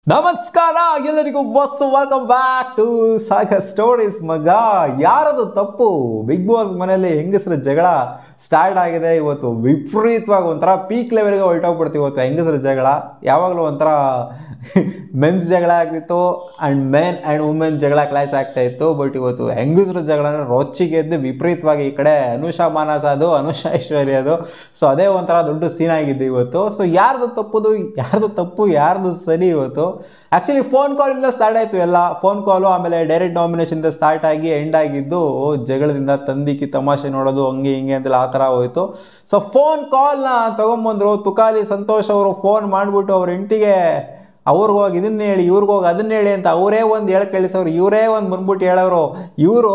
ನಮಸ್ಕಾರ ಎಲ್ಲರಿಗೂ ಬಸ್ welcome back to saga stories ಮಗ ಯಾರದು ತಪ್ಪು ಬಿಗ್ ಬಾಸ್ ಮನೆಯಲ್ಲಿ ಹೆಂಗಸರ ಜಗಳ ಸ್ಟಾರ್ಟ್ ಆಗಿದೆ ಇವತ್ತು ವಿಪರೀತವಾಗಿ ಒಂಥರ ಪೀಕ್ ಲೆವೆಲ್ಗೆ ಹೊರಟೋಗ್ಬಿಡ್ತೀವಿ ಇವತ್ತು ಹೆಂಗಸರ ಜಗಳ ಯಾವಾಗಲೂ ಒಂಥರ ಮೆನ್ಸ್ ಜಗಳ ಆಗ್ತಿತ್ತು ಆ್ಯಂಡ್ ಮೆನ್ ಆ್ಯಂಡ್ ವುಮೆನ್ ಜಗಳ ಕ್ಲಾಸ್ ಆಗ್ತಾ ಇತ್ತು ಬಟ್ ಇವತ್ತು ಹೆಂಗಸರ ಜಗಳ ರೊಚ್ಚಿಗೆ ಎದ್ದು ವಿಪರೀತವಾಗಿ ಈ ಕಡೆ ಅನುಷಾ ಮಾನಸ ಅದು ಅನುಷಾ ಐಶ್ವರ್ಯ ಅದು ಸೊ ಅದೇ ಒಂಥರ ದೊಡ್ಡ ಸೀನ್ ಆಗಿದ್ದು ಇವತ್ತು ಸೊ ಯಾರ್ದು ತಪ್ಪುದು ಯಾರ್ದು ತಪ್ಪು ಯಾರ್ದು ಸರಿ ಇವತ್ತು ಆ್ಯಕ್ಚುಲಿ ಫೋನ್ ಕಾಲಿಂದ ಸ್ಟಾರ್ಟ್ ಆಯಿತು ಎಲ್ಲ ಫೋನ್ ಕಾಲು ಆಮೇಲೆ ಡೈರೆಕ್ಟ್ ನಾಮಿನೇಷನ್ದ ಸ್ಟಾರ್ಟ್ ಆಗಿ ಎಂಡ್ ಆಗಿದ್ದು ಜಗಳದಿಂದ ತಂದಿಕ್ಕಿ ತಮಾಷೆ ನೋಡೋದು ಹಂಗೆ ಹಿಂಗೆ ಅಂತೆಲ್ಲ ಆ ಥರ ಹೋಯ್ತು ಸೊ ಫೋನ್ ಕಾಲ್ನ ತೊಗೊಂಬಂದರು ತುಕಾಲಿ ಸಂತೋಷ್ ಅವರು ಫೋನ್ ಮಾಡಿಬಿಟ್ಟು ಅವ್ರ ಹೆಂಡತಿಗೆ ಅವ್ರಿಗೆ ಹೋಗಿ ಇದನ್ನ ಹೇಳಿ ಇವ್ರಿಗೆ ಹೋಗಿ ಅದನ್ನ ಹೇಳಿ ಅಂತ ಅವರೇ ಒಂದು ಹೇಳಿ ಕಳಿಸೋರು ಇವರೇ ಒಂದು ಬಂದ್ಬಿಟ್ಟು ಹೇಳೋರು ಇವರು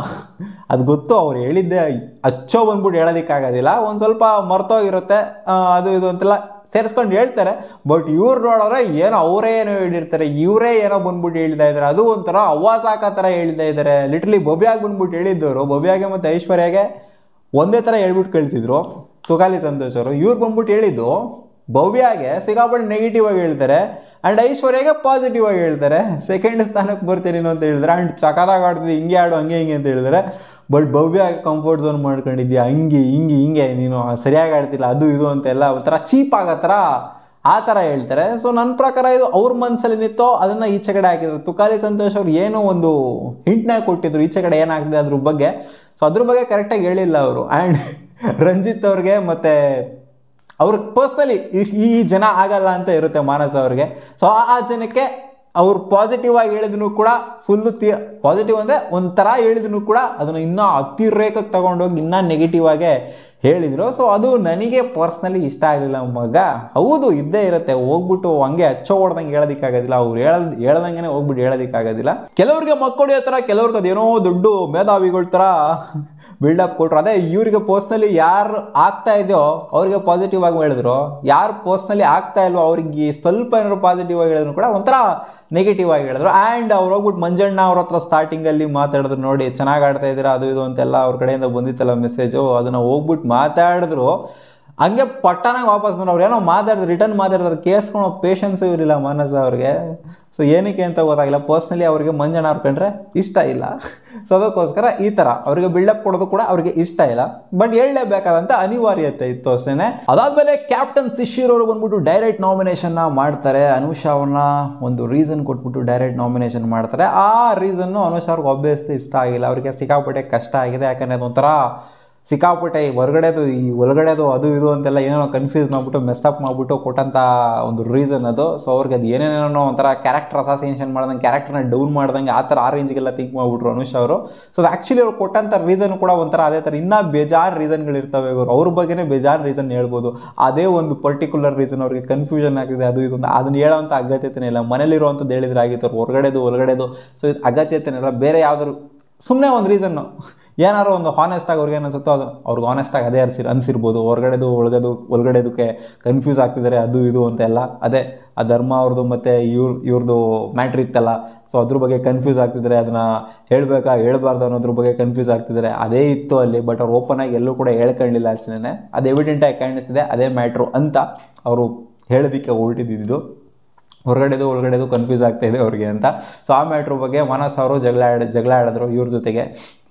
ಅದು ಗೊತ್ತು ಅವ್ರು ಹೇಳಿದ್ದೆ ಅಚ್ಚೋ ಬಂದ್ಬಿಟ್ಟು ಹೇಳೋದಕ್ಕಾಗೋದಿಲ್ಲ ಒಂದು ಸ್ವಲ್ಪ ಮರ್ತೋಗಿರುತ್ತೆ ಆ, ಅದು ಇದು ಅಂತೆಲ್ಲ ಸೇರಿಸ್ಕೊಂಡು ಹೇಳ್ತಾರೆ ಬಟ್ ಇವ್ರು ನೋಡೋರೆ ಏನೋ ಅವರೇ ಏನೋ ಹೇಳಿರ್ತಾರೆ ಇವರೇ ಏನೋ ಬಂದ್ಬಿಟ್ಟು ಹೇಳ್ತಾ ಇದ್ದಾರೆ ಅದು ಒಂಥರ ಅವ್ವಾಸಾಕ ಥರ ಹೇಳ್ತಾ ಇದ್ದಾರೆ ಲಿಟ್ರಲಿ ಬೊಬ್ಯಾಗ್ ಬಂದ್ಬಿಟ್ಟು ಹೇಳಿದ್ದವರು ಬೊಬ್ಯಾಗೆ ಮತ್ತು ಐಶ್ವರ್ಯಾಗೆ ಒಂದೇ ಥರ ಹೇಳ್ಬಿಟ್ಟು ಕಳಿಸಿದ್ರು ತುಕಾಲಿ ಸಂತೋಷ್ ಅವರು ಇವ್ರು ಬಂದ್ಬಿಟ್ಟು ಹೇಳಿದ್ದು ಭವ್ಯಾಗೆ ಸಿಕ್ಕಾಪಟ್ಟೆ ನೆಗೆಟಿವ್ ಆಗಿ ಹೇಳ್ತಾರೆ ಆ್ಯಂಡ್ ಐಶ್ವರ್ಯಾಗೆ ಪಾಸಿಟಿವ್ ಆಗಿ ಹೇಳ್ತಾರೆ ಸೆಕೆಂಡ್ ಸ್ಥಾನಕ್ಕೆ ಬರ್ತೀನಿ ನೀನು ಅಂತ ಹೇಳಿದ್ರೆ ಆ್ಯಂಡ್ ಸಖತ್ತಾಗಿ ಆಡ್ತಿದ್ದೆ ಹಿಂಗೆ ಆಡು ಹಂಗೆ ಹಿಂಗೆ ಅಂತ ಹೇಳಿದ್ರೆ ಬಟ್ ಭವ್ಯ ಕಂಫರ್ಟ್ ಝೋನ್ ಮಾಡ್ಕೊಂಡಿದ್ಯಾ ಹಂಗೆ ಹಿಂಗೆ ಹಿಂಗೆ ನೀನು ಸರಿಯಾಗಿ ಆಡ್ತಿಲ್ಲ ಅದು ಇದು ಅಂತೆಲ್ಲ ಒಂಥರ ಚೀಪ್ ಆಗೋ ಥರ ಆ ಥರ ಹೇಳ್ತಾರೆ ಸೊ ನನ್ನ ಪ್ರಕಾರ ಇದು ಅವ್ರ ಮನಸ್ಸಲ್ಲಿ ನಿತ್ತೋ ಅದನ್ನು ಈಚೆ ಕಡೆ ಹಾಕಿದ್ರು ತುಕಾಲಿ ಸಂತೋಷ್ ಅವ್ರು ಏನೋ ಒಂದು ಹಿಂಟ್ನ ಕೊಟ್ಟಿದ್ರು ಈಚೆ ಕಡೆ ಏನಾಗ್ತದೆ ಅದ್ರ ಬಗ್ಗೆ ಸೊ ಅದ್ರ ಬಗ್ಗೆ ಕರೆಕ್ಟಾಗಿ ಹೇಳಿಲ್ಲ ಅವರು ಆ್ಯಂಡ್ ರಂಜಿತ್ ಅವ್ರಿಗೆ ಮತ್ತು ಅವ್ರಿಗೆ ಪರ್ಸ್ನಲಿ ಈ ಜನ ಆಗಲ್ಲ ಅಂತ ಇರುತ್ತೆ ಮಾನಸ ಅವ್ರಿಗೆ ಸೊ ಆ ಆ ಜನಕ್ಕೆ ಅವ್ರು ಪಾಸಿಟಿವ್ ಆಗಿ ಹೇಳಿದ್ರು ಕೂಡ ಫುಲ್ಲು ತೀ ಪಾಸಿಟಿವ್ ಅಂದರೆ ಒಂಥರ ಹೇಳಿದ್ರು ಕೂಡ ಅದನ್ನು ಇನ್ನೂ ಅತಿರೇಕಕ್ಕೆ ತಗೊಂಡೋಗಿ ಇನ್ನೂ ನೆಗೆಟಿವ್ ಆಗೇ ಹೇಳಿದರು ಸೊ ಅದು ನನಗೆ ಪರ್ಸ್ನಲಿ ಇಷ್ಟ ಆಗಲಿಲ್ಲ ಮಗ ಹೌದು ಇದ್ದೇ ಇರುತ್ತೆ ಹೋಗ್ಬಿಟ್ಟು ಹಂಗೆ ಹಚ್ಚೋ ಹೊಡ್ದಂಗೆ ಹೇಳೋದಕ್ಕಾಗೋದಿಲ್ಲ ಅವ್ರು ಹೇಳದ್ ಹೇಳ್ದಂಗೆ ಹೋಗ್ಬಿಟ್ಟು ಹೇಳೋದಕ್ಕಾಗೋದಿಲ್ಲ ಕೆಲವ್ರಿಗೆ ಮಕ್ಕಳು ಥರ ಕೆಲವ್ರಿಗೆ ಅದೇನೋ ದೊಡ್ಡ ಮೇಧಾವಿಗಳ ಥರ ಬಿಲ್ಡಪ್ ಕೊಟ್ರು ಅದೇ ಇವರಿಗೆ ಪರ್ಸ್ನಲಿ ಯಾರು ಆಗ್ತಾ ಇದೆಯೋ ಅವ್ರಿಗೆ ಪಾಸಿಟಿವ್ ಆಗಿ ಹೇಳಿದ್ರು ಯಾರು ಪರ್ಸ್ನಲಿ ಆಗ್ತಾ ಇಲ್ವೋ ಅವ್ರಿಗೆ ಸ್ವಲ್ಪ ಏನಾದ್ರು ಪಾಸಿಟಿವ್ ಆಗಿ ಹೇಳಿದ್ರು ಕೂಡ ಒಂಥರ ನೆಗೆಟಿವ್ ಆಗಿ ಹೇಳಿದ್ರು ಆ್ಯಂಡ್ ಅವ್ರು ಹೋಗ್ಬಿಟ್ಟು ಮಂಜಣ್ಣ ಅವ್ರ ಹತ್ರ ಸ್ಟಾರ್ಟಿಂಗಲ್ಲಿ ಮಾತಾಡಿದ್ರು ನೋಡಿ ಚೆನ್ನಾಗಿ ಆಡ್ತಾ ಇದ್ದೀರಾ ಅದು ಇದು ಅಂತೆಲ್ಲ ಅವ್ರ ಕಡೆಯಿಂದ ಬಂದಿತ್ತಲ್ಲ ಮೆಸೇಜು ಅದನ್ನು ಹೋಗ್ಬಿಟ್ಟು ಮಾತಾಡಿದ್ರು ಹಂಗೆ ಪಟ್ಟನಾಗ ವಾಪಸ್ ಬಂದ್ರು ಅವ್ರು ಏನೋ ಮಾತಾಡಿದ್ರು ರಿಟರ್ನ್ ಮಾತಾಡಿದ್ರು ಕೇಳಿಸ್ಕೊಳೋ ಪೇಷನ್ಸು ಇರಲಿಲ್ಲ ಮಾನಸ ಅವ್ರಿಗೆ ಸೊ ಏನಕ್ಕೆ ಅಂತ ಗೊತ್ತಾಗಿಲ್ಲ ಪರ್ಸ್ನಲಿ ಅವ್ರಿಗೆ ಮಂಜಣ್ಣ ಅವ್ರು ಕಂಡ್ರೆ ಇಷ್ಟ ಇಲ್ಲ ಸೊ ಅದಕ್ಕೋಸ್ಕರ ಈ ಥರ ಅವ್ರಿಗೆ ಬಿಲ್ಡಪ್ ಕೊಡೋದು ಕೂಡ ಅವ್ರಿಗೆ ಇಷ್ಟ ಇಲ್ಲ ಬಟ್ ಹೇಳಲೇಬೇಕಾದಂಥ ಅನಿವಾರ್ಯತೆ ಇತ್ತು ಅಷ್ಟೇ ಅದಾದಮೇಲೆ ಕ್ಯಾಪ್ಟನ್ ಶಿಶಿರ್ ಅವರು ಬಂದ್ಬಿಟ್ಟು ಡೈರೆಕ್ಟ್ ನಾಮಿನೇಷನ್ನ ಮಾಡ್ತಾರೆ ಅನುಷಾ ಅವ್ರನ್ನ ಒಂದು ರೀಸನ್ ಕೊಟ್ಬಿಟ್ಟು ಡೈರೆಕ್ಟ್ ನಾಮಿನೇಷನ್ ಮಾಡ್ತಾರೆ ಆ ರೀಸನ್ನು ಅನುಷಾ ಅವ್ರಿಗೆ ಒಬ್ಬಿಯಸ್ಲಿ ಇಷ್ಟ ಆಗಿಲ್ಲ ಅವರಿಗೆ ಸಿಕ್ಕಾಪಟ್ಟೆ ಕಷ್ಟ ಆಗಿದೆ ಯಾಕಂದರೆ ಅದೊಂಥರ ಸಿಕ್ಕಾಪಟ್ಟೆ ಈ ಹೊರಗಡೆದು ಈ ಒಳಗಡೆದು ಅದು ಇದು ಅಂತೆಲ್ಲ ಏನೇನೋ ಕನ್ಫ್ಯೂಸ್ ಮಾಡಿಬಿಟ್ಟು ಮೆಸ್ಟಪ್ ಮಾಡಿಬಿಟ್ಟು ಕೊಟ್ಟಂಥ ಒಂದು ರೀಸನ್ ಅದು ಸೊ ಅವ್ರಿಗೆ ಅದು ಏನೇನೇನೋ ಒಂಥರ ಕ್ಯಾರೆಕ್ಟರ್ ಅಸಾಸಿನೇಷನ್ ಮಾಡ್ದಂಗೆ ಕ್ಯಾರೆಕ್ಟರ್ನ ಡೌನ್ ಮಾಡ್ದಂಗೆ ಆ ಥರ ಆ ರೇಂಜ್ಗೆಲ್ಲ ಥಿಂಕ್ ಮಾಡಿಬಿಟ್ರು ಅನುಷ್ ಅವರು ಸೊ ಅದು ಆ್ಯಕ್ಚುಲಿ ಅವ್ರು ಕೊಟ್ಟಂಥ ರೀಸನ್ ಕೂಡ ಒಂಥರ ಅದೇ ಥರ ಇನ್ನೂ ಬೇಜಾನ್ ರೀಸನ್ಗಳಿರ್ತವೆ ಇವರು ಅವ್ರ ಬಗ್ಗೆನೇ ಬೇಜಾನ್ ರೀಸನ್ ಹೇಳ್ಬೋದು ಅದೇ ಒಂದು ಪರ್ಟಿಕ್ಯುಲರ್ ರೀಸನ್ ಅವ್ರಿಗೆ ಕನ್ಫ್ಯೂಷನ್ ಆಗ್ತಿದೆ ಅದು ಇದು ಅಂತ ಅದನ್ನು ಹೇಳೋವಂಥ ಅಗತ್ಯತೆನೇ ಇಲ್ಲ ಮನೇಲಿರುವಂಥದ್ದು ಹೇಳಿದ್ರೆ ಆಗಿತ್ತು ಅವ್ರು ಹೊರಗಡೆದು ಒಳಗಡೆದು ಸೊ ಇದು ಅಗತ್ಯತೆನೇ ಇಲ್ಲ ಬೇರೆ ಯಾವ್ದಾದ್ರು ಸುಮ್ಮನೆ ಒಂದು ರೀಸನ್ನು ಏನಾದ್ರು ಒಂದು ಹಾನೆಸ್ಟ್ ಆಗಿ ಅವ್ರಿಗೆ ಅನಿಸುತ್ತೋ ಅದು ಅವ್ರಿಗೆ ಹಾನೆಸ್ಟ್ ಆಗಿ ಅದೇ ಅನ್ಸಿರ್ ಅನ್ಸಿರ್ಬೋದು ಹೊರಗಡೆದು ಒಳಗದು ಒಳಗಡೆದಕ್ಕೆ ಕನ್ಫ್ಯೂಸ್ ಆಗ್ತಿದ್ದಾರೆ ಅದು ಇದು ಅಂತೆಲ್ಲ ಅದೇ ಆ ಧರ್ಮ ಅವ್ರದ್ದು ಮತ್ತು ಇವ್ರ ಇವ್ರದ್ದು ಮ್ಯಾಟ್ರ್ ಇತ್ತಲ್ಲ ಸೊ ಅದ್ರ ಬಗ್ಗೆ ಕನ್ಫ್ಯೂಸ್ ಆಗ್ತಿದ್ದಾರೆ ಅದನ್ನು ಹೇಳಬೇಕಾ ಹೇಳ್ಬಾರ್ದು ಅನ್ನೋದ್ರ ಬಗ್ಗೆ ಕನ್ಫ್ಯೂಸ್ ಆಗ್ತಿದ್ದಾರೆ ಅದೇ ಇತ್ತು ಅಲ್ಲಿ ಬಟ್ ಅವ್ರು ಓಪನ್ ಆಗಿ ಎಲ್ಲೂ ಕೂಡ ಹೇಳ್ಕೊಂಡಿಲ್ಲ ಅಷ್ಟೇ ಅದು ಎವಿಡೆಂಟಾಗಿ ಕಾಣಿಸ್ತಿದೆ ಅದೇ ಮ್ಯಾಟ್ರು ಅಂತ ಅವರು ಹೇಳೋದಕ್ಕೆ ಹೊರಟಿದ್ದು ಹೊರಗಡೆದು ಒಳಗಡೆದು ಕನ್ಫ್ಯೂಸ್ ಆಗ್ತಾ ಇದೆ ಅವ್ರಿಗೆ ಅಂತ ಸೊ ಆ ಮ್ಯಾಟ್ರ್ ಬಗ್ಗೆ ಮಾನಸ್ ಅವರು ಜಗಳ ಆಡ ಜಗಳ ಆಡಿದ್ರು ಇವ್ರ ಜೊತೆಗೆ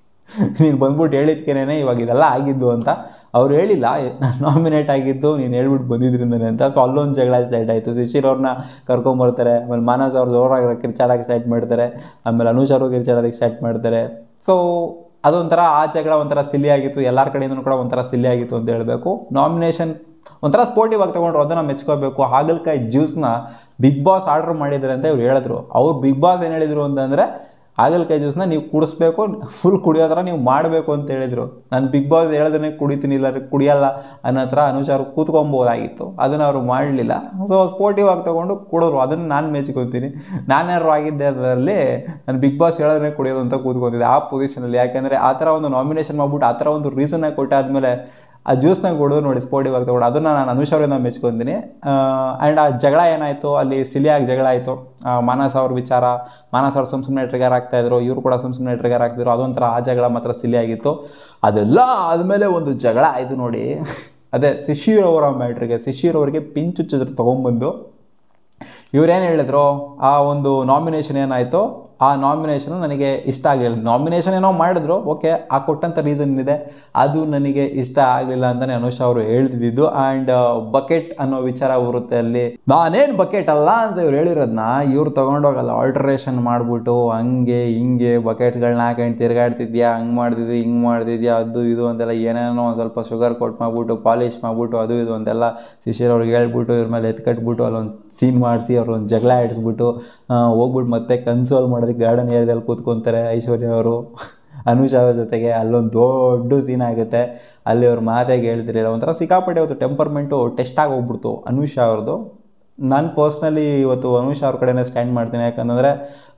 ನೀನು ಬಂದ್ಬಿಟ್ಟು ಹೇಳಿದ್ಕೇನೆ ಇವಾಗ ಇದೆಲ್ಲ ಆಗಿದ್ದು ಅಂತ ಅವ್ರು ಹೇಳಿಲ್ಲ ನಾನು ನಾಮಿನೇಟ್ ಆಗಿದ್ದು ನೀನು ಹೇಳ್ಬಿಟ್ಟು ಬಂದಿದ್ರಿಂದನೇ ಅಂತ ಸೊ ಅಲ್ಲೊಂದು ಜಗಳ ಸ್ಟಾರ್ಟ್ ಆಯಿತು ಶಿಶಿರ್ ಅವ್ರನ್ನ ಕರ್ಕೊಂಬರ್ತಾರೆ ಆಮೇಲೆ ಮಾನಸ್ ಅವ್ರು ಜೋರಾಗಿ ಕಿರ್ಚಾಡೋಕ್ಕೆ ಸ್ಟಾರ್ಟ್ ಮಾಡ್ತಾರೆ ಆಮೇಲೆ ಅನುಷ್ ಅವರು ಕಿರ್ಚಾಡೋದಕ್ಕೆ ಸ್ಟಾರ್ಟ್ ಮಾಡ್ತಾರೆ ಸೊ ಅದೊಂಥರ ಆ ಜಗಳ ಒಂಥರ ಸಿಲ್ಲಿ ಆಗಿತ್ತು ಎಲ್ಲರ ಕಡೆಯಿಂದನೂ ಕೂಡ ಒಂಥರ ಸಿಲ್ಲಿ ಆಗಿತ್ತು ಅಂತ ಹೇಳಬೇಕು ನಾಮಿನೇಷನ್ ಒಂಥರ ಸ್ಪೋರ್ಟಿವ್ ಆಗಿ ತೊಗೊಂಡ್ರು ಅದನ್ನು ಮೆಚ್ಕೋಬೇಕು ಹಾಗಲಕಾಯಿ ಜ್ಯೂಸ್ನ ಬಿಗ್ ಬಾಸ್ ಆರ್ಡರ್ ಮಾಡಿದ್ದಾರೆ ಅಂತ ಇವ್ರು ಹೇಳಿದ್ರು ಅವ್ರು ಬಿಗ್ ಬಾಸ್ ಏನು ಹೇಳಿದರು ಅಂತಂದರೆ ಹಾಗಲಕಾಯಿ ಜ್ಯೂಸ್ನ ನೀವು ಕುಡಿಸ್ಬೇಕು ಫುಲ್ ಕುಡಿಯೋ ಥರ ನೀವು ಮಾಡಬೇಕು ಅಂತ ಹೇಳಿದರು ನಾನು ಬಿಗ್ ಬಾಸ್ ಹೇಳಿದ್ರೆ ಕುಡಿತೀನಿ ಇಲ್ಲ ಕುಡಿಯಲ್ಲ ಅನ್ನೋ ಥರ ಅನುಷ್ ಅವ್ರು ಕೂತ್ಕೊಬೋದಾಗಿತ್ತು ಅದನ್ನು ಅವರು ಮಾಡಲಿಲ್ಲ ಸೊ ಸ್ಪೋರ್ಟಿವ್ ಆಗಿ ತೊಗೊಂಡು ಕುಡಿದ್ರು ಅದನ್ನು ನಾನು ಮೆಚ್ಕೊತೀನಿ ನಾನ್ಯಾರು ಆಗಿದ್ದೆ ಅದರಲ್ಲಿ ನಾನು ಬಿಗ್ ಬಾಸ್ ಹೇಳೋದನ್ನೇ ಕುಡಿಯೋದು ಅಂತ ಕೂತ್ಕೊತಿದ್ದೆ ಆ ಪೊಸಿಷನಲ್ಲಿ ಯಾಕೆಂದರೆ ಆ ಥರ ಒಂದು ನಾಮಿನೇಷನ್ ಮಾಡ್ಬಿಟ್ಟು ಆ ಥರ ಒಂದು ರೀಸನ್ನಾಗಿ ಕೊಟ್ಟಾದ್ಮೇಲೆ ಆ ಜ್ಯೂಸ್ನ ಕೊಡೋದು ನೋಡಿ ಸ್ಪೋರ್ಟಿವ್ ಆಗಿ ತಗೊಂಡು ಅದನ್ನು ನಾನು ಅನುಷ್ ಅವರಿಂದ ಮೆಚ್ಕೊತೀನಿ ಆ್ಯಂಡ್ ಆ ಜಗಳ ಏನಾಯಿತು ಅಲ್ಲಿ ಸಿಲಿಯಾಗಿ ಜಗಳ ಆಯಿತು ಮಾನಸ ಅವ್ರ ವಿಚಾರ ಮಾನಸ ಅವ್ರು ಸುಮ್ಮ ಸುಮ್ಮನೆ ಟ್ರಿಗರ್ ಆಗ್ತಾಯಿದ್ರು ಇವರು ಕೂಡ ಸುಮ್ಮ ಸುಮ್ಮನೆ ಟ್ರಿಗರ್ ಆಗ್ತಿದ್ರು ಅದೊಂಥರ ಆ ಜಗಳ ಮಾತ್ರ ಸಿಲಿಯಾಗಿತ್ತು ಅದೆಲ್ಲ ಆದಮೇಲೆ ಒಂದು ಜಗಳ ಆಯಿತು ನೋಡಿ ಅದೇ ಶಿಶಿರ್ ಅವರ ಮ್ಯಾಟ್ರಿಗೆ ಶಿಶಿರ್ ಅವರಿಗೆ ಪಿಂಚ್ ಚುಚ್ಚಿದ್ರು ತೊಗೊಂಬಂದು ಇವ್ರೇನು ಹೇಳಿದ್ರು ಆ ಒಂದು ನಾಮಿನೇಷನ್ ಏನಾಯಿತು ಆ ನಾಮಿನೇಷನ್ ನನಗೆ ಇಷ್ಟ ಆಗಲಿಲ್ಲ ನಾಮಿನೇಷನ್ ಏನೋ ಮಾಡಿದ್ರು ಓಕೆ ಆ ಕೊಟ್ಟಂಥ ರೀಸನ್ ಇದೆ ಅದು ನನಗೆ ಇಷ್ಟ ಆಗಲಿಲ್ಲ ಅಂತಲೇ ಅನುಷ್ ಅವರು ಹೇಳ್ತಿದ್ದು ಆ್ಯಂಡ್ ಬಕೆಟ್ ಅನ್ನೋ ವಿಚಾರ ಬರುತ್ತೆ ಅಲ್ಲಿ ನಾನೇನು ಬಕೆಟ್ ಅಲ್ಲ ಅಂತ ಇವ್ರು ಹೇಳಿರೋದನ್ನ ಇವ್ರು ತೊಗೊಂಡೋಗಲ್ಲ ಆಲ್ಟ್ರೇಷನ್ ಮಾಡಿಬಿಟ್ಟು ಹಂಗೆ ಹಿಂಗೆ ಬಕೆಟ್ಗಳನ್ನ ಹಾಕೊಂಡು ತಿರ್ಗಾಡ್ತಿದ್ಯಾ ಹಂಗೆ ಮಾಡ್ತಿದ್ಯಾ ಹಿಂಗೆ ಮಾಡ್ತಿದ್ಯಾ ಅದು ಇದು ಅಂತೆಲ್ಲ ಏನೇನೋ ಒಂದು ಸ್ವಲ್ಪ ಶುಗರ್ ಕೊಟ್ ಮಾಡಿಬಿಟ್ಟು ಪಾಲಿಷ್ ಮಾಡಿಬಿಟ್ಟು ಅದು ಇದು ಅಂತೆಲ್ಲ ಶಿಶಿರ್ ಅವ್ರಿಗೆ ಹೇಳ್ಬಿಟ್ಟು ಇವ್ರ ಮೇಲೆ ಎತ್ಕಟ್ಬಿಟ್ಟು ಅಲ್ಲೊಂದು ಸೀನ್ ಮಾಡಿಸಿ ಅವ್ರೊಂದು ಜಗಳ ಆಡಿಸ್ಬಿಟ್ಟು ಹೋಗ್ಬಿಟ್ಟು ಮತ್ತೆ ಕನ್ಸೋಲ್ ಮಾಡೋದಕ್ಕೆ ಗಾರ್ಡನ್ ಏರಿಯಾದಲ್ಲಿ ಕೂತ್ಕೊತಾರೆ ಐಶ್ವರ್ಯ ಅವರು ಅನುಷ್ ಅವ್ರ ಜೊತೆಗೆ ಅಲ್ಲೊಂದು ದೊಡ್ಡ ಸೀನ್ ಆಗುತ್ತೆ ಅಲ್ಲಿ ಅವ್ರ ಮಾತಾಗಿ ಹೇಳ್ತಿರಲಿಲ್ಲ ಒಂಥರ ಸಿಕ್ಕಾಪಟ್ಟೆ ಅವತ್ತು ಟೆಂಪರ್ಮೆಂಟು ಟೆಸ್ಟ್ ಆಗಿ ಹೋಗ್ಬಿಡ್ತು ಅನುಷ್ ಅವ್ರದ್ದು ನಾನು ಪರ್ಸ್ನಲಿ ಇವತ್ತು ಅನುಷ್ ಅವ್ರ ಕಡೆನೇ ಸ್ಟ್ಯಾಂಡ್ ಮಾಡ್ತೀನಿ ಯಾಕಂತಂದರೆ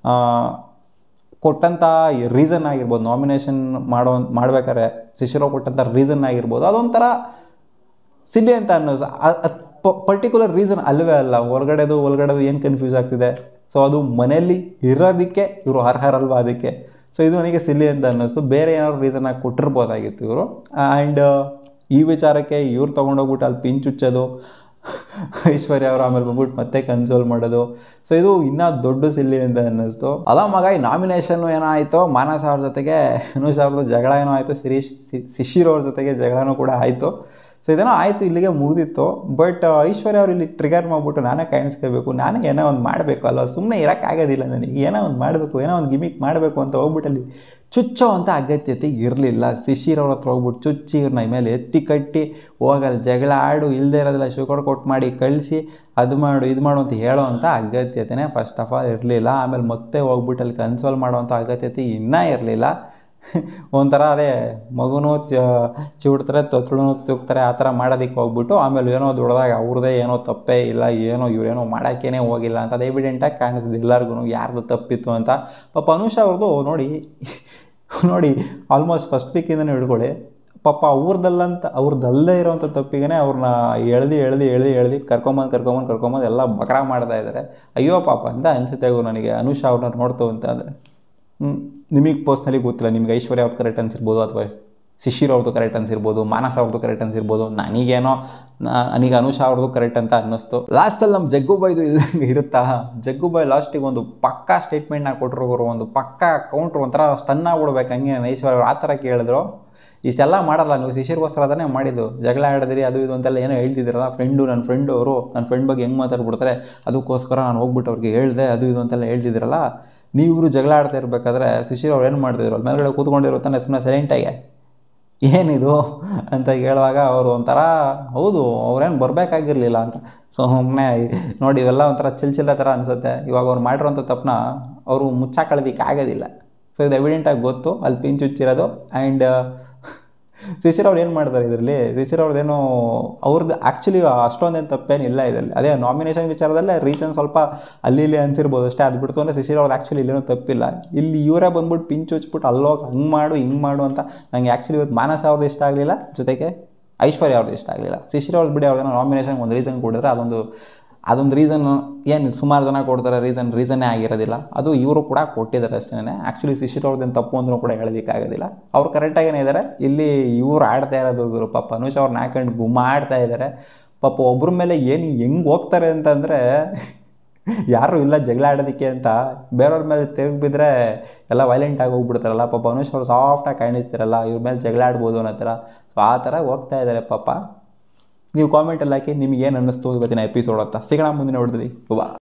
ಕೊಟ್ಟಂಥ ರೀಸನ್ ಆಗಿರ್ಬೋದು ನಾಮಿನೇಷನ್ ಮಾಡೋ ಮಾಡ್ಬೇಕಾದ್ರೆ ಶಿಶಿರೋ ಕೊಟ್ಟಂಥ ರೀಸನ್ ಆಗಿರ್ಬೋದು ಅದೊಂಥರ ಸಿಲ್ಲಿ ಅಂತ ಅನ್ನೋದು ಅದು ಪರ್ಟಿಕ್ಯುಲರ್ ರೀಸನ್ ಅಲ್ಲವೇ ಅಲ್ಲ ಹೊರಗಡೆದು ಒಳಗಡೆದು ಏನು ಕನ್ಫ್ಯೂಸ್ ಆಗ್ತಿದೆ ಸೊ ಅದು ಮನೆಯಲ್ಲಿ ಇರೋದಕ್ಕೆ ಇವರು ಅರ್ಹರಲ್ವಾ ಅದಕ್ಕೆ ಸೊ ಇದು ನನಗೆ ಸಿಲ್ಲಿ ಅಂತ ಅನ್ನಿಸ್ತು ಬೇರೆ ಏನಾದ್ರು ರೀಸನ್ ಆಗಿ ಕೊಟ್ಟಿರ್ಬೋದಾಗಿತ್ತು ಇವರು ಆ್ಯಂಡ್ ಈ ವಿಚಾರಕ್ಕೆ ಇವ್ರು ತೊಗೊಂಡೋಗ್ಬಿಟ್ಟು ಅಲ್ಲಿ ಪಿನ್ ಚುಚ್ಚೋದು ಐಶ್ವರ್ಯ ಅವರು ಆಮೇಲೆ ಬಂದ್ಬಿಟ್ಟು ಮತ್ತೆ ಕನ್ಸೋಲ್ ಮಾಡೋದು ಸೊ ಇದು ಇನ್ನೂ ದೊಡ್ಡ ಸಿಲ್ಲಿ ಅಂತ ಅನ್ನಿಸ್ತು ಅಲ್ಲ ಮಗ ಈ ನಾಮಿನೇಷನ್ನು ಏನೋ ಆಯಿತು ಮಾನಸ ಅವ್ರ ಜೊತೆಗೆ ಅನುಷ್ ಅವ್ರದ್ದು ಜಗಳ ಏನೋ ಆಯಿತು ಶಿರೀಶ್ ಶಿಶಿರ್ ಅವ್ರ ಜೊತೆಗೆ ಜಗಳನೂ ಕೂಡ ಆಯಿತು ಸೊ ಇದೇನೋ ಆಯಿತು ಇಲ್ಲಿಗೆ ಮುಗಿದಿತ್ತು ಬಟ್ ಐಶ್ವರ್ಯ ಅವ್ರು ಇಲ್ಲಿ ಟ್ರಿಗರ್ ಮಾಡಿಬಿಟ್ಟು ನಾನೇ ಕಾಣಿಸ್ಕೋಬೇಕು ನಾನೇ ಏನೋ ಒಂದು ಮಾಡಬೇಕು ಅಲ್ಲ ಸುಮ್ಮನೆ ಇರೋಕ್ಕಾಗೋದಿಲ್ಲ ನನಗೆ ಏನೋ ಒಂದು ಮಾಡಬೇಕು ಏನೋ ಒಂದು ಗಿಮಿಕ್ ಮಾಡಬೇಕು ಅಂತ ಹೋಗ್ಬಿಟ್ಟು ಅಲ್ಲಿ ಚುಚ್ಚೋ ಅಂತ ಅಗತ್ಯತೆ ಇರಲಿಲ್ಲ ಶಿಶಿರ್ ಅವ್ರ ಹತ್ರ ಹೋಗ್ಬಿಟ್ಟು ಚುಚ್ಚಿ ಇವ್ರನ್ನ ಮೇಲೆ ಎತ್ತಿ ಕಟ್ಟಿ ಹೋಗಲ್ಲ ಜಗಳ ಆಡು ಇಲ್ಲದೆ ಇರೋದಿಲ್ಲ ಶುಗರ್ ಕೊಟ್ಟು ಮಾಡಿ ಕಳಿಸಿ ಅದು ಮಾಡು ಇದು ಮಾಡು ಅಂತ ಹೇಳೋ ಅಂಥ ಅಗತ್ಯತೆನೇ ಫಸ್ಟ್ ಆಫ್ ಆಲ್ ಇರಲಿಲ್ಲ ಆಮೇಲೆ ಮತ್ತೆ ಹೋಗ್ಬಿಟ್ಟು ಅಲ್ಲಿ ಕನ್ಸೋಲ್ ಮಾಡೋವಂಥ ಅಗತ್ಯತೆ ಇನ್ನೂ ಇರಲಿಲ್ಲ ಒಂಥರ ಅದೇ ಮಗುನೂ ಚಿವುಡ್ತಾರೆ ತೊತ್ತಳೂ ತುಗ್ತಾರೆ ಆ ಥರ ಮಾಡೋದಕ್ಕೆ ಹೋಗ್ಬಿಟ್ಟು ಆಮೇಲೆ ಏನೋ ದೊಡ್ಡದಾಗ ಅವ್ರದ್ದೇ ಏನೋ ತಪ್ಪೇ ಇಲ್ಲ ಏನೋ ಇವ್ರೇನೋ ಮಾಡೋಕ್ಕೇನೆ ಹೋಗಿಲ್ಲ ಅಂತ ಅದು ಎವಿಡೆಂಟಾಗಿ ಕಾಣಿಸ್ತಿದೆ ಎಲ್ಲರಿಗೂ ಯಾರ್ದು ತಪ್ಪಿತ್ತು ಅಂತ ಪಾಪ ಅನುಷ ಅವ್ರದ್ದು ನೋಡಿ ನೋಡಿ ಆಲ್ಮೋಸ್ಟ್ ಫಸ್ಟ್ ವೀಕಿಂದನೇ ಹಿಡ್ಕೊಳ್ಳಿ ಪಾಪ ಅವ್ರದ್ದಲ್ಲಂತ ಅವ್ರದ್ದಲ್ಲೇ ಇರೋವಂಥ ತಪ್ಪಿಗೆ ಅವ್ರನ್ನ ಎಳ್ದು ಎಳ್ದು ಎಳ್ದು ಎಳ್ದು ಕರ್ಕೊಂಬಂದು ಕರ್ಕೊಂಬಂದು ಕರ್ಕೊಂಬಂದು ಎಲ್ಲ ಬಕರ ಮಾಡ್ತಾ ಇದ್ದಾರೆ ಅಯ್ಯೋ ಪಾಪ ಅಂತ ಅನಿಸುತ್ತೆ ನನಗೆ ಅನುಷ ಅವ್ರನ್ನ ನೋಡ್ತು ಅಂತ ಅಂದರೆ ನಿಮಗೆ ಪರ್ಸ್ನಲಿ ಗೊತ್ತಿಲ್ಲ ನಿಮ್ಗೆ ಐಶ್ವರ್ಯ ಅವ್ರದ್ದು ಕರೆಕ್ಟ್ ಅನ್ಸಿರ್ಬೋದು ಅಥವಾ ಶಿಶಿರ್ ಅವ್ರದ್ದು ಕರೆಕ್ಟ್ ಅನ್ಸಿರ್ಬೋದು ಮಾನಸ ಅವ್ರದ್ದು ಕರೆಕ್ಟ್ ಅನ್ಸಿರ್ಬೋದು ನನಗೇನೋ ನನಗೆ ಅನುಷ ಅವ್ರದ್ದು ಕರೆಕ್ಟ್ ಅಂತ ಅನ್ನಿಸ್ತು ಲಾಸ್ಟಲ್ಲಿ ನಮ್ಮ ಜಗ್ಗುಬಾಯ್ದು ಇದ್ದಂಗೆ ಇರುತ್ತಾ ಜಗ್ಗುಬಾಯ್ ಲಾಸ್ಟಿಗೆ ಒಂದು ಪಕ್ಕಾ ಸ್ಟೇಟ್ಮೆಂಟ್ನ ಕೊಟ್ಟರು ಒಂದು ಪಕ್ಕಾ ಕೌಂಟ್ರ್ ಒಂಥರ ಸ್ಟನ್ ಆಗ್ಬಿಡ್ಬೇಕು ಹಂಗೆ ಐಶ್ವರ್ಯ ಅವ್ರು ಆ ಥರ ಕೇಳಿದ್ರು ಇಷ್ಟೆಲ್ಲ ಮಾಡಲ್ಲ ನೀವು ಶಿಶಿರ್ಗೋಸ್ಕರ ಅದನ್ನೇ ಮಾಡಿದ್ದು ಜಗಳ ಆಡಿದ್ರಿ ಅದು ಇದು ಅಂತೆಲ್ಲ ಏನೋ ಹೇಳ್ತಿದ್ದೀರಲ್ಲ ಫ್ರೆಂಡು ನನ್ನ ಫ್ರೆಂಡು ಅವರು ನನ್ನ ಫ್ರೆಂಡ್ ಬಗ್ಗೆ ಹೆಂಗೆ ಮಾತಾಡ್ಬಿಡ್ತಾರೆ ಅದಕ್ಕೋಸ್ಕರ ನಾನು ಹೋಗ್ಬಿಟ್ಟು ಅವ್ರಿಗೆ ಹೇಳಿದೆ ಅದು ಇದು ಅಂತೆಲ್ಲ ಹೇಳ್ತಿದ್ದೀರಲ್ಲ ನೀವಿಬ್ರು ಜಗಳ ಆಡ್ತಾ ಇರಬೇಕಾದ್ರೆ ಶಿಶಿರ್ ಅವ್ರು ಏನು ಮಾಡ್ತಿದ್ರು ಅಲ್ಲಿ ಮೇಲ್ಗಡೆ ಕೂತ್ಕೊಂಡಿರೋ ತಾನೆ ಸುಮ್ಮನೆ ಸೈಲೆಂಟಾಗೆ ಏನಿದು ಅಂತ ಹೇಳುವಾಗ ಅವರು ಒಂಥರ ಹೌದು ಅವ್ರೇನು ಬರಬೇಕಾಗಿರಲಿಲ್ಲ ಅಂತ ಸೊ ಸುಮ್ಮನೆ ನೋಡಿ ಇವೆಲ್ಲ ಒಂಥರ ಚಿಲ್ಚಿಲ್ಲ ಥರ ಅನಿಸುತ್ತೆ ಇವಾಗ ಅವ್ರು ಮಾಡಿರೋಂಥ ತಪ್ಪನ್ನ ಅವರು ಮುಚ್ಚಾಕೊಳ್ಳೋದಕ್ಕೆ ಆಗೋದಿಲ್ಲ ಸೊ ಇದು ಎವಿಡೆಂಟಾಗಿ ಗೊತ್ತು ಅಲ್ಲಿ ಪಿನ್ ಚುಚ್ಚಿರೋದು ಆ್ಯಂಡ್ ಶಿಶಿರ್ ಅವ್ರು ಏನು ಮಾಡ್ತಾರೆ ಇದರಲ್ಲಿ ಶಿಶಿರ್ ಅವ್ರದ್ದೇನು ಅವ್ರದ್ದು ಆ್ಯಕ್ಚುಲಿ ಅಷ್ಟೊಂದೇನು ತಪ್ಪೇನಿಲ್ಲ ಇದರಲ್ಲಿ ಅದೇ ನಾಮಿನೇಷನ್ ವಿಚಾರದಲ್ಲೇ ರೀಸನ್ ಸ್ವಲ್ಪ ಅಲ್ಲಿ ಇಲ್ಲಿ ಅನ್ಸಿರ್ಬೋದು ಅಷ್ಟೇ ಅದು ಬಿಡ್ತು ಅಂದರೆ ಶಿಶಿರ್ ಅವ್ರದ್ದು ಆ್ಯಕ್ಚುಲಿ ಇಲ್ಲೇನೂ ತಪ್ಪಿಲ್ಲ ಇಲ್ಲಿ ಇವರೇ ಬಂದ್ಬಿಟ್ಟು ಪಿಂಚ್ ಹಚ್ಬಿಟ್ಟು ಅಲ್ಲೋಗಿ ಹಂಗೆ ಮಾಡು ಹಿಂಗೆ ಮಾಡು ಅಂತ ನನಗೆ ಆ್ಯಕ್ಚುಲಿ ಇವತ್ತು ಮಾನಸ ಅವ್ರದ್ದು ಇಷ್ಟ ಆಗಲಿಲ್ಲ ಜೊತೆಗೆ ಐಶ್ವರ್ಯ ಅವ್ರದ್ದು ಇಷ್ಟ ಆಗಲಿಲ್ಲ ಶಿಶಿರ್ ಅವ್ರದ್ದು ಬಿಡಿ ಅವ್ರನ್ನ ನಾಮಿನೇಷನ್ ಒಂದು ರೀಸನ್ ಕೊಡಿದ್ರೆ ಅದೊಂದು ಅದೊಂದು ರೀಸನ್ ಏನು ಸುಮಾರು ಜನ ಕೊಡ್ತಾರೆ ರೀಸನ್ ರೀಸನ್ನೇ ಆಗಿರೋದಿಲ್ಲ ಅದು ಇವರು ಕೂಡ ಕೊಟ್ಟಿದ್ದಾರೆ ಅಷ್ಟೇ ಆ್ಯಕ್ಚುಲಿ ಶಿಶಿರ್ ಅವ್ರದ್ದೇನು ತಪ್ಪು ಅಂದ್ರೂ ಕೂಡ ಹೇಳೋದಕ್ಕಾಗೋದಿಲ್ಲ ಅವ್ರು ಕರೆಕ್ಟಾಗೇನೆ ಇದ್ದಾರೆ ಇಲ್ಲಿ ಇವ್ರು ಆಡ್ತಾ ಇರೋದು ಇವರು ಪಾಪ ಅನುಷ್ ಅವ್ರನ್ನ ಹಾಕೊಂಡು ಗುಮ್ಮ ಆಡ್ತಾ ಇದ್ದಾರೆ ಪಾಪ ಒಬ್ಬರ ಮೇಲೆ ಏನು ಹೆಂಗೆ ಹೋಗ್ತಾರೆ ಅಂತಂದರೆ ಯಾರೂ ಇಲ್ಲ ಜಗಳ ಆಡೋದಕ್ಕೆ ಅಂತ ಬೇರೆಯವ್ರ ಮೇಲೆ ತಿರುಗಿ ಬಿದ್ದರೆ ಎಲ್ಲ ವೈಲೆಂಟ್ ಆಗಿ ಹೋಗ್ಬಿಡ್ತಾರಲ್ಲ ಪಾಪ ಅನುಷ್ ಅವ್ರು ಸಾಫ್ಟಾಗಿ ಕಾಣಿಸ್ತಿರಲ್ಲ ಇವ್ರ ಮೇಲೆ ಜಗಳ ಆಡ್ಬೋದು ಅನ್ನೋ ಥರ ಸೊ ಆ ಥರ ಹೋಗ್ತಾ ಇದ್ದಾರೆ ಪಾಪ ನೀವು ಕಾಮೆಂಟಲ್ಲಿ ಹಾಕಿ ನಿಮ್ಗೆ ಏನು ಅನ್ನಿಸ್ತು ಇವತ್ತಿನ ಎಪಿಸೋಡ್ ಅಂತ ಸಿಗೋಣ ಮುಂದಿನ ಹೊಡೆದ್ರಿ ಬಾ